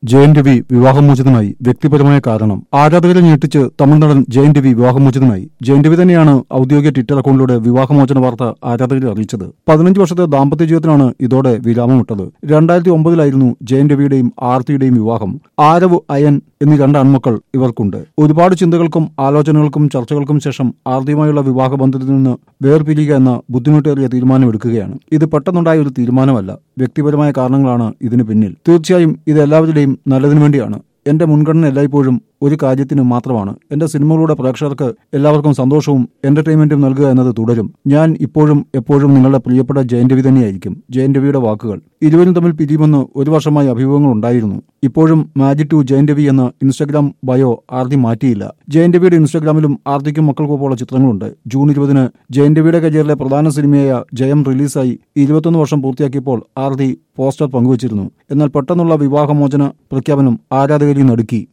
ജയൻ രവി വിവാഹമോചിതനായി വ്യക്തിപരമായ കാരണം ആരാധകരെ ഞെട്ടിച്ച് തമിഴ് നടൻ ജയൻ രവി വിവാഹമോചിതനായി ജയൻ രവി തന്നെയാണ് ഔദ്യോഗിക ട്വിറ്റർ അക്കൗണ്ടിലൂടെ വിവാഹമോചന വാർത്ത ആരാധകരെ അറിയിച്ചത് പതിനഞ്ച് വർഷത്തെ ദാമ്പത്യ ജീവിതത്തിനാണ് ഇതോടെ വിരാമമിട്ടത് രണ്ടായിരത്തി ഒമ്പതിലായിരുന്നു ജയൻ രവിയുടെയും ആർത്തിയുടെയും വിവാഹം ആരവ് അയൻ എന്നീ രണ്ട് ആൺമക്കൾ ഇവർക്കുണ്ട് ഒരുപാട് ചിന്തകൾക്കും ആലോചനകൾക്കും ചർച്ചകൾക്കും ശേഷം ആർത്തിയുമായുള്ള വിവാഹബന്ധത്തിൽ നിന്ന് വേർപിരിയുക എന്ന ബുദ്ധിമുട്ടേറിയ തീരുമാനമെടുക്കുകയാണ് ഇത് പെട്ടെന്നുണ്ടായ ഒരു തീരുമാനമല്ല വ്യക്തിപരമായ കാരണങ്ങളാണ് ഇതിന് പിന്നിൽ തീർച്ചയായും ഇത് എല്ലാവരുടെയും നല്ലതിനു വേണ്ടിയാണ് എന്റെ മുൻഗണന എല്ലായ്പ്പോഴും ഒരു കാര്യത്തിന് മാത്രമാണ് എന്റെ സിനിമകളുടെ പ്രേക്ഷകർക്ക് എല്ലാവർക്കും സന്തോഷവും എന്റർടൈൻമെന്റും നൽകുക എന്നത് തുടരും ഞാൻ ഇപ്പോഴും എപ്പോഴും നിങ്ങളുടെ പ്രിയപ്പെട്ട ജയൻ രവി തന്നെയായിരിക്കും ജയൻ രവിയുടെ വാക്കുകൾ ഇരുവരും തമ്മിൽ പിരിയുമെന്ന് ഒരു വർഷമായി അഭിമുഖങ്ങൾ ഉണ്ടായിരുന്നു ഇപ്പോഴും മാജിക് ടു ജയൻ രവി എന്ന ഇൻസ്റ്റഗ്രാം ബയോ ആർത്തി മാറ്റിയില്ല ജയൻ രവിയുടെ ഇൻസ്റ്റഗ്രാമിലും ആർത്തിക്കും മക്കൾക്കൊപ്പമുള്ള ചിത്രങ്ങളുണ്ട് ജൂൺ ഇരുപതിന് ജയൻ രവിയുടെ കരിയറിലെ പ്രധാന സിനിമയായ ജയം റിലീസായി ഇരുപത്തൊന്ന് വർഷം പൂർത്തിയാക്കിയപ്പോൾ ആർത്തി പോസ്റ്റർ പങ്കുവച്ചിരുന്നു എന്നാൽ പെട്ടെന്നുള്ള വിവാഹമോചന പ്രഖ്യാപനം ആരാധകരെയും നടുക്കി